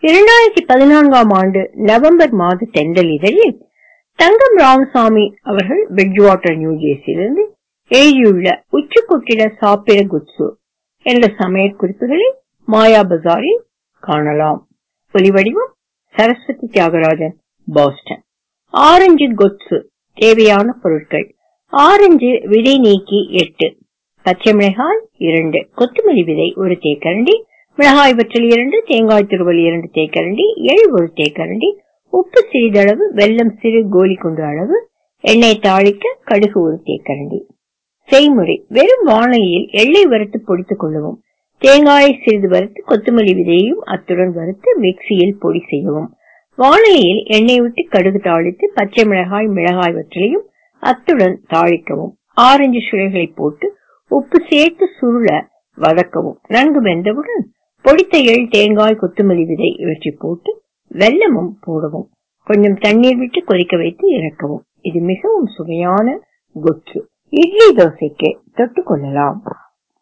இரண்டாயிரத்தி பதினான்காம் ஆண்டு நவம்பர் மாத தென்றல் இதழில் தங்கம் ராமசாமி அவர்கள் பிரிட்ஜ்வாட்டர் நியூ ஜெர்சியிலிருந்து எழுதியுள்ள உச்சு கொட்டிட சாப்பிட குட்சு என்ற சமையல் குறிப்புகளை மாயா பஜாரில் காணலாம் ஒலிவடிவம் சரஸ்வதி தியாகராஜன் பாஸ்டன் ஆரஞ்சு கொட்சு தேவையான பொருட்கள் ஆரஞ்சு விதை நீக்கி எட்டு பச்சை மிளகாய் இரண்டு கொத்தமல்லி விதை ஒரு தேக்கரண்டி மிளகாய் வற்றல் இரண்டு தேங்காய் துருவல் இரண்டு தேக்கரண்டி எள் ஒரு தேக்கரண்டி உப்பு சிறிதளவு வெல்லம் சிறு கோலி குண்டு அளவு எண்ணெய் தாளிக்க கடுகு ஒரு தேக்கரண்டி செய்முறை வெறும் வாணலியில் எள்ளை வறுத்து பொடித்துக் கொள்ளவும் தேங்காயை சிறிது வறுத்து கொத்தமல்லி விதையையும் அத்துடன் வறுத்து மிக்சியில் பொடி செய்யவும் வாணலியில் எண்ணெய் விட்டு கடுகு தாளித்து பச்சை மிளகாய் மிளகாய் வற்றலையும் அத்துடன் தாளிக்கவும் ஆரஞ்சு சுளைகளை போட்டு உப்பு சேர்த்து சுருள வதக்கவும் நன்கு வெந்தவுடன் பொடித்த எள் தேங்காய் கொத்தமல்லி விதை இவற்றை போட்டு வெல்லமும் போடவும் கொஞ்சம் தண்ணீர் விட்டு கொதிக்க வைத்து இறக்கவும் இது மிகவும் சுவையான கொத்து இட்லி தோசைக்கு தொட்டுக் கொள்ளலாம்